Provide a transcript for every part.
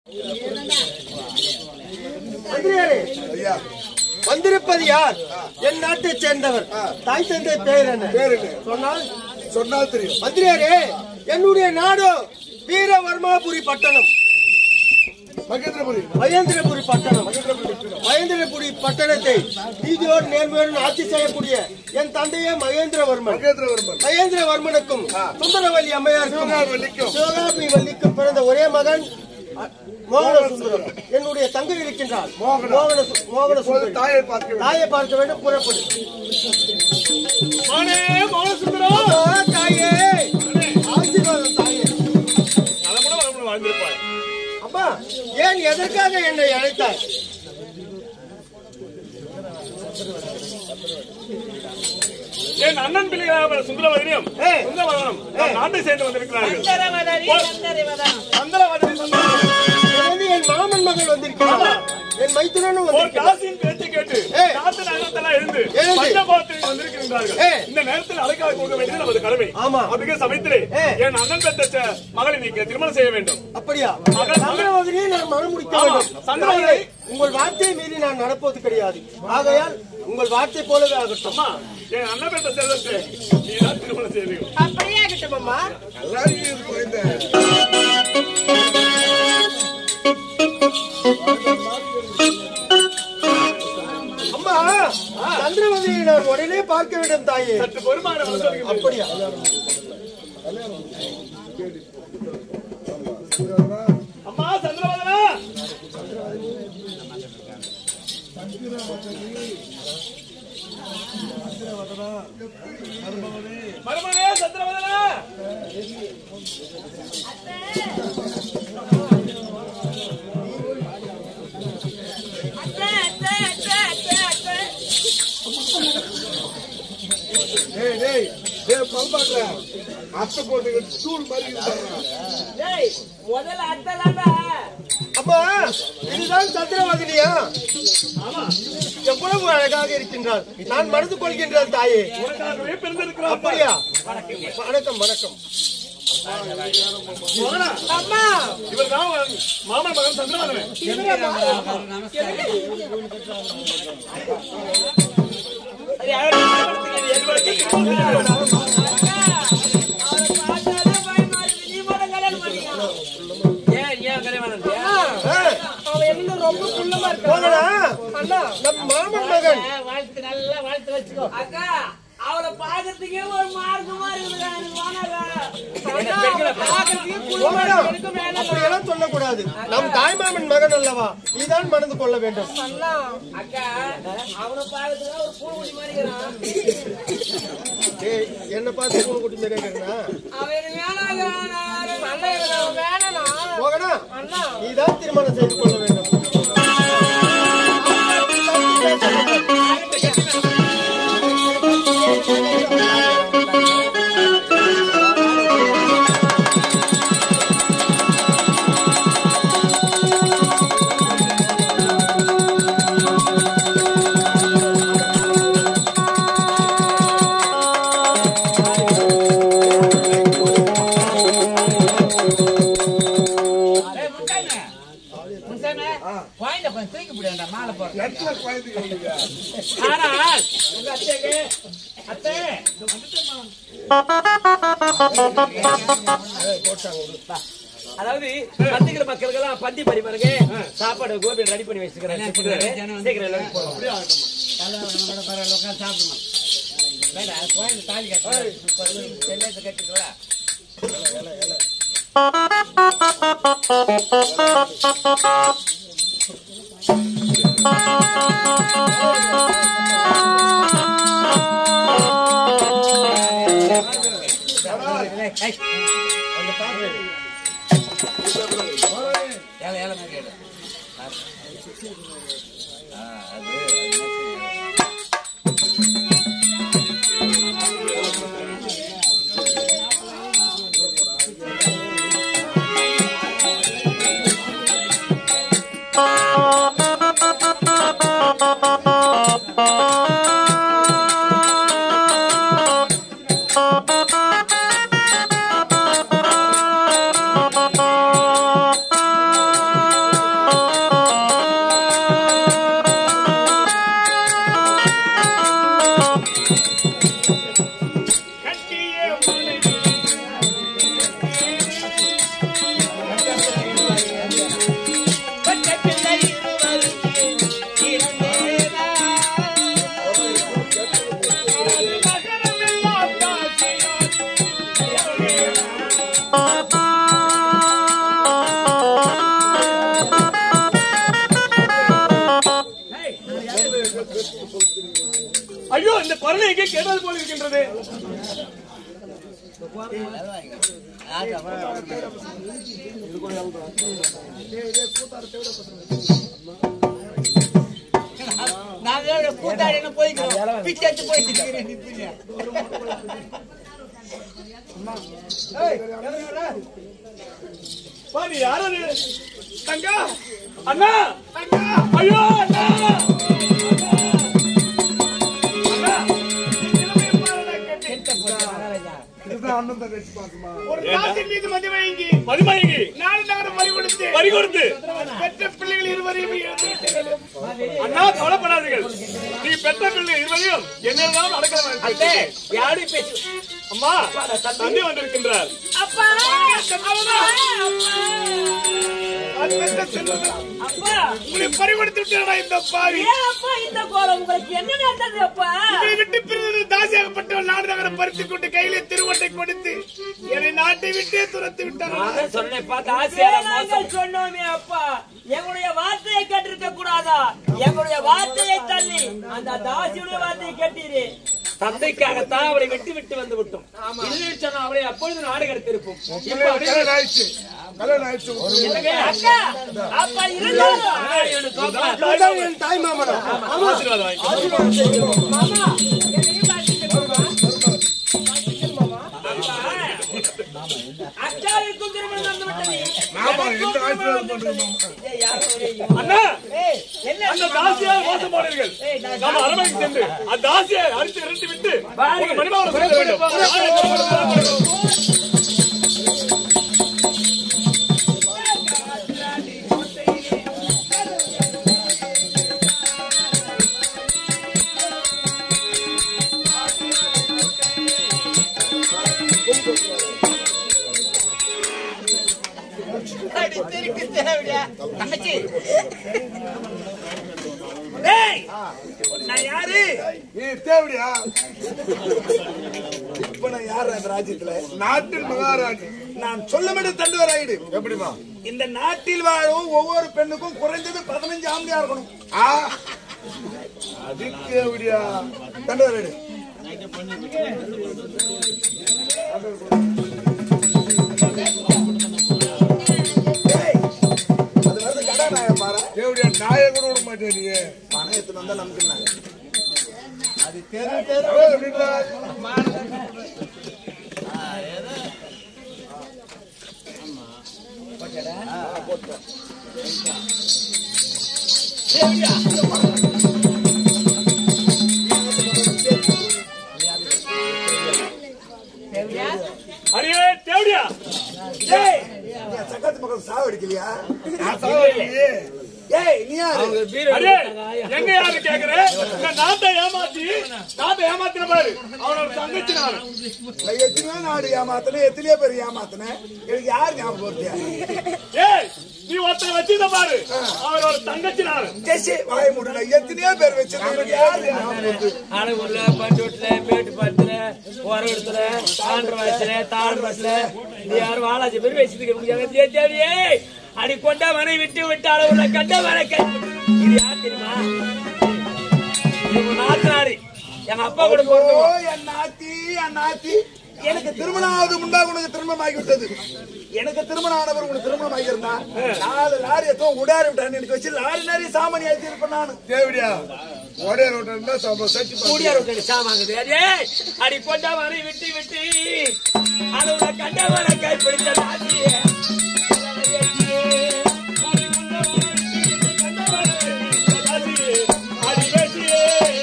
மந்திரியாரே ஐயா வந்திருப்பது யார் என் நாட்டைச் சேர்ந்தவர் தாய் தந்தை பெயர் என்ன பேர் என்ன? சொன்னால் சொன்னால் தெரியும் மந்திரியாரே என்னுடைய நாடு வீரவர்மாபுரி பட்டணம் மகேந்திரபுரி மகேந்திரபுரி பட்டணம் மகேந்திரபுரி பட்டணத்தை நீதியோடு நேர்மையோடு ஆட்சி செய்யக்கூடிய என் தந்தையே மகேந்திரவர்மன் மகேந்திரவர்மன் மகேந்திரவர்மனுக்கும் சுந்தரவல்லி அம்மையாருக்கும் சிவகாமிவல்லிக்கும். சிவகாமி வள்ளிக்கும் பிறந்த ஒரே மகன் அ- மோகன சுந்தரம் என்னுடைய தங்கை இருக்கின்றாள் மோகனா. மோகன சு- மோகன இப்போது சுந்தரம் தாயை பார்க்க வேண்டும் தாயை பார்க்க வேண்டும் புறப்படு மானே மோகசுந்தரம் ஆ, தாயே ஆசீர்வாதம் தாயே நலமுட வளமுடன் வாழ்ந்திருப்பாய் அப்பா ஏன் எதற்காக என்னை அழைத்தாய் என் அண்ணன் பிள்ளைகளாக சுந்தரவதனியும் ஏய். சுந்தரவதனம் நம் நாட்டை சேர்ந்து வந்திருக்கிறார்கள் சந்தரவதனி, சந்தரவதனம். சந்திரவதனி சந்திரவதனி எனது என் மாமன் மகள் வந்திருக்கிறார் என் மைத்துனனும் ஒரு வந்திருக்கிறார் காசின் பேச்சை கேட்டு ஏய். காத்து நகரத்தெல்லாம் எழுந்து எழுந்து. பஞ்சகோத்தில் வந்திருக்கிறார்கள் ஏய். இந்த நேரத்தில் அழைக்காத கொடுக்க வேண்டியது நமது கடமை ஆமா. அப்படிங்கிற சமயத்திலே ஏய். என் அண்ணன் பெற்ற ச- மகளை நீங்க திருமணம் செய்ய வேண்டும் அப்படியா மகள் சந்திரவதனியை நான் மனம் முடிக்க ஆமா. வேண்டும் சந்திரவதனை- தாயே, உங்கள் வார்த்தையை மீறி நான் நடப்பது கிடையாது ஆகையால் உங்கள் வார்த்தை போலவே ஆகட்டும் அம்மா என் அண்ணன் பெற்ற செல்வத்தை நீதான் திருமணம் செய்வீங்க அப்படியே ஆகட்டும் அம்மா எல்லாரும் இது குறைந்த அம்மா சந்திரவதனியை நான் உடனே பார்க்க வேண்டும் தாயே சற்று பொறுமான சொல்லுங்க அப்படியா அம்மா சந்திரவதனா மருமனே சந்திரவதனா அத்தை, அத்தை, அத்தை, அத்தை, அத்தை. டேய் டேய் டேய் பல்பாக்கல அத்தை போட்டு தூள் மாதிரி இருக்காங்க டேய், முதல்ல அத்தைலாம்டா. அம்மா இதுதான் சந்திரவதனியா எவ்வளவு அழகாக இருக்கின்றாள் நான் மனது கொள்கின்றேன் தாயே உனக்காகவே பிறந்திருக்கிறார் அப்படியா வணக்கம் வணக்கம் அம்மா இவர் தான் மாமன் மகன் சந்திரவதனன் அவரை பார்த்தாலே பயமா இருக்கு. நீ மட்டும் கல்யாணம் பண்ணிக்கோ. ஏன் ஏன் கல்யாணம் பண்ணியா? அவன் என்ன ரொம்ப குள்ளமா இருக்கான். போகலா அண்ணா நம் மாமன் மகன் வாழ்த்து நல்லா வாழ்த்து வச்சுக்கோ அக்கா அவளை பாக்கிறதுக்கே ஒரு மார்க்கமா இருக்குதுடா எனக்கு வேணாடா. அக்கா, பார்க்கறதுக்கே குள்ளமா போகலா இருக்கு. எனக்கு வேணாம். அப்படியெல்லாம் சொல்லக்கூடாது நம் தாய்மாமன் மகன் அல்லவா நீதான் மனது கொள்ள வேண்டும் அக்கா அவனை பார்க்கறதுக்கு ஒரு பூங்குடி மாதிரி இருக்கிறான். ஏய், என்ன பார்த்து பூனை குட்டி மாதிரி இருக்கிறனா அவன் எனக்கு வேணாங்க. நான் நல்ல இவன் வேணாண்ணா. போகனா அண்ணா நீதான் திருமணம் செய்து கொள்ள வேண்டும் ஏய், முத்தானே. முத்தானே, குழந்தை கொஞ்சம் தூக்கி போடுடா, மாலை போடுறேன். நெட்ல குழந்தைங்க ஆனால், உங்க அத்தைக்கு, அத்தை, அதாவது பந்திக்கிற மக்களுக்கெல்லாம் பந்தி பரிமாறுங்க சாப்பாடு கோபி ரெடி பண்ணி வச்சுக்கிறேன் சீக்கிரம் எல்லாரும் போறோம் சாப்பிடணும் வேண்டாம், குழந்தை தாலி கட்டு கட்டுக்கிறா ஏழை ஏழை மாதிரி கேடு ஆ குரல் எங்கே கேட்டது போல இருக்கின்றது நாங்க கூத்தாடின்னு போய்க்கிறோம் பிச்சை எடுத்து போயிட்டு பா, நீ யார் அது? தங்கா அண்ணா தங்கா ஐயோ அண்ணா அண்ணா! இதுதான் அண்ணன் தங்கச்சி பாசமா ஒரு தாசின் மீது மதிமயங்கி மதிமயங்கி நாலு நகரம் பறி கொடுத்து பறி கொடுத்து பெற்ற பிள்ளைகள் இருவரையும் இழந்து விட்டீர்கள். அண்ணா கவலைப்படாதீர்கள் நீ பெற்ற பிள்ளை இருவரையும் என்னெல்லாம் நடக்க யாரு பேச்சு அம்மா தந்தை வந்திருக்கின்றார் அப்பா அது பெற்ற செல்வங்கள். அப்பா உங்களை பறி கொடுத்து விட்டாரா இந்த பாவி ஏன் அப்பா இந்த கோலம் உங்களுக்கு என்ன நடந்தது அப்பா உங்களை விட்டு பிரிந்து தாசியாகப்பட்டவள் நாடு நகரம் பறித்துக் கொண்டு கையிலே திருவட்டை கொடுத்து என்னை நாட்டை விட்டே துரத்து விட்டார் சொன்னேப்பா நாங்கள் சொன்னோமே அப்பா எங்களுடைய வார்த்தையை கேட்டிருக்க கூடாதா எங்களுடைய வார்த்தையை தள்ளி அந்த தாசியுடைய வார்த்தையை கேட்டீரே தந்தைக்காகத்தான் அவரை விட்டு விட்டு வந்து விட்டோம் இல்லை சொன்னா அவரை அப்பொழுது நாடு கடத்திருப்போம் இப்ப அப்படியே- கல்யாணம் ஆயிடுச்சு கல்யாணம் ஆயிடுச்சு என்னங்க, அக்கா, அப்பா இருந்தாலும் எனக்கு கோபம். இவர்தான் என் தாய் மாமனம் ஆசீர்வாதம் வாங்கிக்கோ. மாமா, என்னையும் பார்த்துட்டு போமா. அக்காவிற்கும் திருமணம் நடந்து விட்டது. ஆமா எனக்கும் எந்த திருமணம் ஆசீர்வாதம் நடந்து பண்றோம் விட்டது. ஏய், யார் அவரு? அண்ணா ஏய், என்ன அந்த தாசியார் மோசம் போனீர்கள் நாம அரண்மனைக்கு சென்று அந்த தாசியை அடித்து விரட்டி விட்டு ஒரு மணிமாவரை சொல்ல வேண்டும் அடி, திருக்கு தேவையா? தங்கச்சி. டேய், நான் யாரு நீ தேவடியா இப்ப நான் யார் அந்த ராஜ்யத்துல நாட்டின் மகாராணி நான் சொல்லமிட தண்டுவராயிடு எப்படிமா இந்த நாட்டில் வாழும் ஒவ்வொரு பெண்ணுக்கும் குறைஞ்சது பதினஞ்சு ஆம்பளையா இருக்கணும் ஆ அது தேவடியா தண்டுவராயிடு அது வந்து கடை நாய பாரு தேவடியா நாயை கூட விட மாட்டேன் நீ பணம் எத்தனை வந்தா நமக்கு நாங்க அது தெரியும் அடியே தேவடியா ஏய் சக்கத்து மக்கள் சாவடிக்கலையா ஏய் நீ யாரு அடே எங்க யாரு கேக்குற இந்த நாட்டை ஏமாத்தி நாட்டை ஏமாத்தின பாரு அவனோட தங்கச்சி நான் நான் எத்தனையோ நாடு ஏமாத்தினேன் எத்தனையோ பேர் ஏமாத்தினேன் எனக்கு யார் ஞாபகம் வருது ஏய் நீ ஒருத்தனை வச்சிருந்த பாரு அவனோட தங்கச்சி நான் கேசி வாய முடியல எத்தனையோ பேர் வச்சிருக்கேன் எனக்கு யார் ஞாபகம் வருது ஆனூர்ல பஞ்சோட்ல மேட்டுப்பாட்டுல ஓரவடத்துல ஆந்திரவாசல தாழ்வாசல இது யாரும் வாலாஜி பேர் வச்சிருக்க முடியாது தேவையே அடி கொண்ட மனை விட்டு விட்டால உள்ள கண்ட மனை கை இது யார் தெரியுமா இவங்க நாத்தனாரி எங்க அப்பா கூட ஓ போறோம் என் நாத்தி என் நாத்தி எனக்கு திருமணம் ஆகுது முன்பாக உனக்கு திருமணம் ஆகிவிட்டது எனக்கு திருமணம் ஆனவர் உனக்கு திருமணம் ஆகியிருந்தா நாலு லாரி எத்தோ உடாரி விட்டான் எனக்கு வச்சு லாரி லாரி சாமானி ஆக்கி இருப்பேன் நானு தேவடியா உடைய ரோட்டா சச்சி கூடிய ரோட்டடி சாமாங்குது அடே அடி கொண்ட மனை விட்டு விட்டு அது உள்ள கண்ட மனை கை பிடிச்ச நாட்டியே அடி பேசியே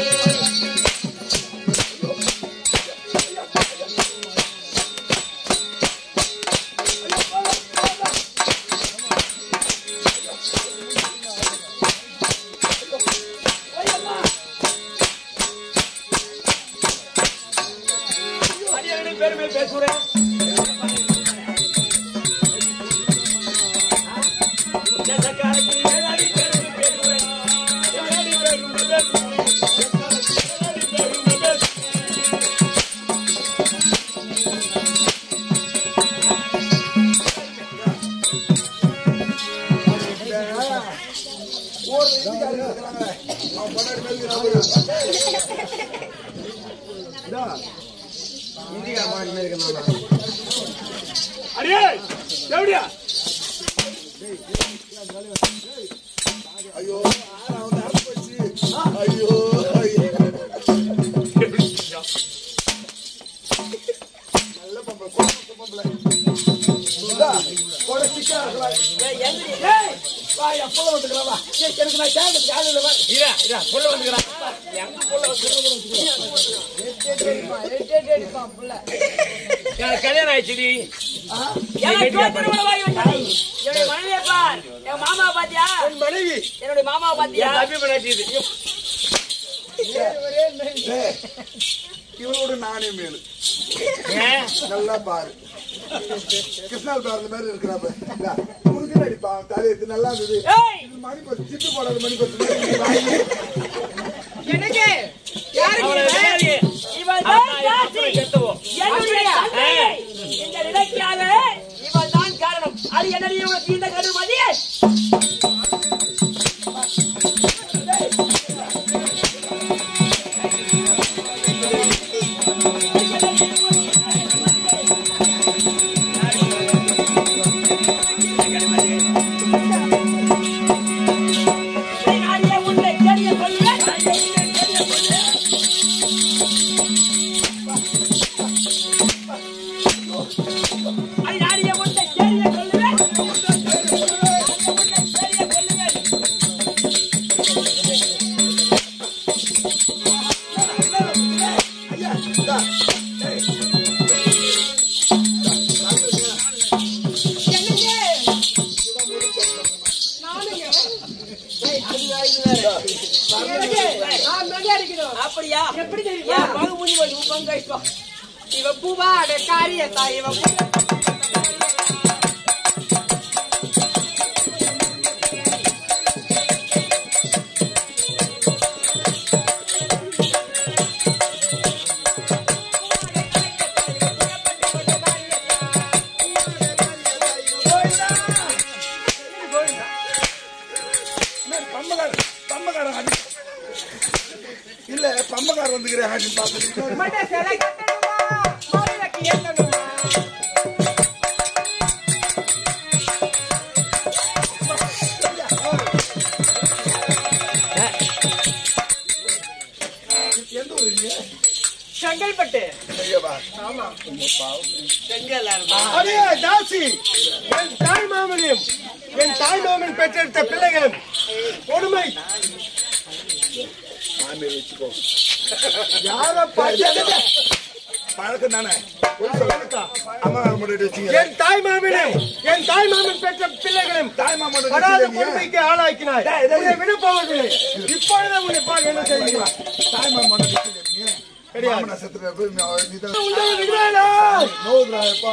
அடியவனை பெருமை பேசுறேன் ஒரு இதுக்காக இருக்கிறாங்க. அவன் பொண்டாட்டி மேல இருக்கிறான் பாரு. அடியே எப்படியா ஐயோ ஆறாவது அறுப்பு வச்சு. ஐயோ ஐயோ. நல்ல பொம்பளை, கோவத்த பொம்பளை. இந்தா, போட சிக்கா இருக்கலாம். இரா, இரா, புள்ள வந்துக்கிறான். எங்க புள்ள எனக்கு கல்யாணம் ஆயிடுச்சுடி எனக்கு திருமணம் ஆகிவிட்டது. என்னுடைய மனைவியை பார். என் மாமாவை பாத்தியா? என் மனைவி என்னுடைய மாமாவை பாத்தியா? என் தம்பி பண்ணாச்சு இது ஏய், இவளோட நானே மேலு ஏன்? நல்லா பாரு கிருஷ்ணால் பாரு மாதிரி இருக்கிறாப்ப உனக்கு நடிப்பா தலையத்து நல்லா இருந்தது ஏய், இது மணி கொத்து சிட்டு போடாத மணி கொத்து அவளை விடாதீங்க. இவள் அவன் தான் நான் தாசி. எப்ப செத்துவோம். என்னுடைய தந்தையை இந்த நிலைக்காக இவள் தான் காரணம் அது என்னடி உனக்கு இந்த கருமதி நாடிய உன்னை தெரிய சொல்லுவேன் அது நாடிய உன்னை தெரிய சொல்லுவேன் தெரிய சொல்லுவேன் அப்படியா எப்படி தெரியுமா பங்கு முடிஞ்சு போய் உன் பங்கு இஷ்டம் இவ பூவா அட காரியத்தா இவ பூவா பம்பகார பம்பகார இல்ல பம்பகார வந்துக்கிறேன் அப்படின்னு பாத்துட்டு மண்ட சிலை கட்டணுமா மாவிளக்கு ஏத்தணுமா எந்த ஊரு நீங்க செங்கல்பட்டு ஐயவா அடே தாசி என் தாய் மாமனையும் என் தாய் மாமன் பெற்றெடுத்த பிள்ளைகளும் கொடுமை மாமே வச்சுக்கோ யார பார்த்து பழக்கம் தானே அம்மா முன்னாடி வச்சுங்க என் தாய் மாமனையும் என் தாய் மாமன் பெற்ற பிள்ளைகளும் தாய் மாமா படாத கொடுமைக்கு ஆளாக்கினாய் உன்னை விட போவதில்லை இப்பொழுது உன்னை பார் என்ன செய்யுங்களா தாய் மாமா கிடையாது நான் செத்துறேன் உங்களை விடுவேனா? நோதுறாப்பா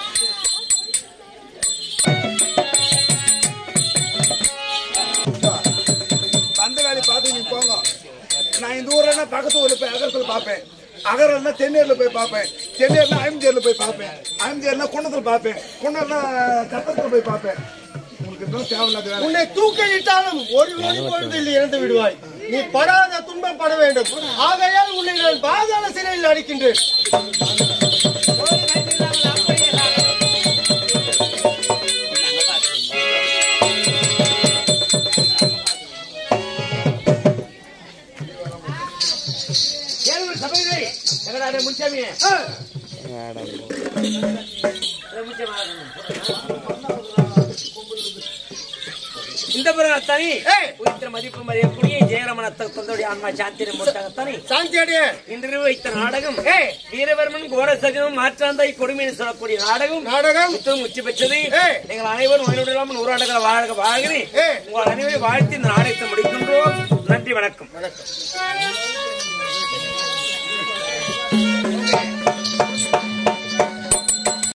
வந்த வேலையை பார்த்து நீங்க போங்க நான் இந்த ஊர்ல பக்கத்து ஊர்ல போய் அகரத்துல பார்ப்பேன் அகரம்னா தென்னேர்ல போய் பார்ப்பேன் தென்னேர்னா ஐம்பேர்ல போய் பார்ப்பேன் ஐம்பேர்னா குன்னத்துல பார்ப்பேன் குன்னர்னா கத்தத்துல போய் பார்ப்பேன் உங்களுக்கு இன்னும் தேவையில்லாத வேலை உன்னை தூக்கிலிட்டாலும் ஒரு நொடி பொழுதில் இறந்து விடுவாய் நீ படாத துன்பம் பட வேண்டும் ஆகையால் உன்னை நான் பாதாள சிறையில் அடிக்கின்றேன் ஏழு சபையிலே எங்கடா முன்சாமி இந்த பிறகு உயிர்த்த மதிப்பு மதியக்கூடிய ஜெயரமண தந்தையுடைய ஆன்மா சாத்திரை முட்டாகத்தானே சாந்தி அடைய இன்று வைத்த நாடகம் வீரவர்மன் கோரசகனும் மாற்றாந்தாய் கொடுமைன்னு சொல்லக்கூடிய நாடகம் நாடகம் புத்தகம் உச்சி பெற்றது ஏய். நீங்கள் அனைவரும் நோயில்லாமல் நூறாண்டுகளை வாழ்க வாழ்கிறேன் ஏய். உங்கள் அனைவரும் வாழ்த்தி இந்த நாடகத்தை முடிக்கின்றோம் நன்றி வணக்கம் வணக்கம்